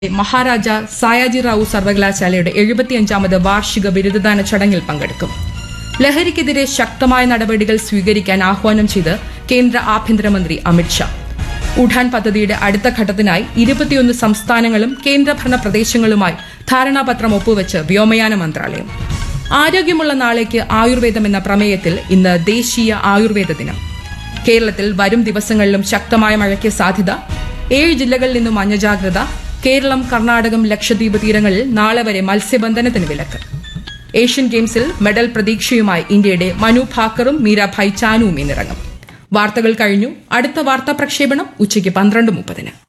മഹാരാജ സായാജിറാവു സർവകലാശാലയുടെ എഴുപത്തിയഞ്ചാമത് വാർഷിക ബിരുദദാന ചടങ്ങിൽ പങ്കെടുക്കും ലഹരിക്കെതിരെ ശക്തമായ നടപടികൾ സ്വീകരിക്കാൻ ആഹ്വാനം ചെയ്ത് കേന്ദ്ര ആഭ്യന്തരമന്ത്രി അമിത്ഷാ ഉഡാൻ പദ്ധതിയുടെ അടുത്ത ഘട്ടത്തിനായി ഇരുപത്തിയൊന്ന് സംസ്ഥാനങ്ങളും കേന്ദ്രഭരണ പ്രദേശങ്ങളുമായി ധാരണാപത്രം ഒപ്പുവെച്ച് വ്യോമയാന മന്ത്രാലയം ആരോഗ്യമുള്ള നാളേക്ക് ആയുർവേദം എന്ന പ്രമേയത്തിൽ ഇന്ന് ദേശീയ ആയുർവേദ ദിനം കേരളത്തിൽ വരും ദിവസങ്ങളിലും ശക്തമായ മഴയ്ക്ക് സാധ്യത ഏഴ് ജില്ലകളിൽ നിന്നും മഞ്ഞ ജാഗ്രത കേരളം കർണാടകം ലക്ഷദ്വീപ് തീരങ്ങളിൽ നാളെ വരെ മത്സ്യബന്ധനത്തിന് വിലക്ക് ഏഷ്യൻ ഗെയിംസിൽ മെഡൽ പ്രതീക്ഷയുമായി ഇന്ത്യയുടെ മനു ഭാക്കറും മീരാഭായ് ചാനുവും ഇന്നിറങ്ങും വാർത്തകൾ കഴിഞ്ഞു അടുത്ത വാർത്താ പ്രക്ഷേപണം ഉച്ചയ്ക്ക് പന്ത്രണ്ട് മുപ്പതിന്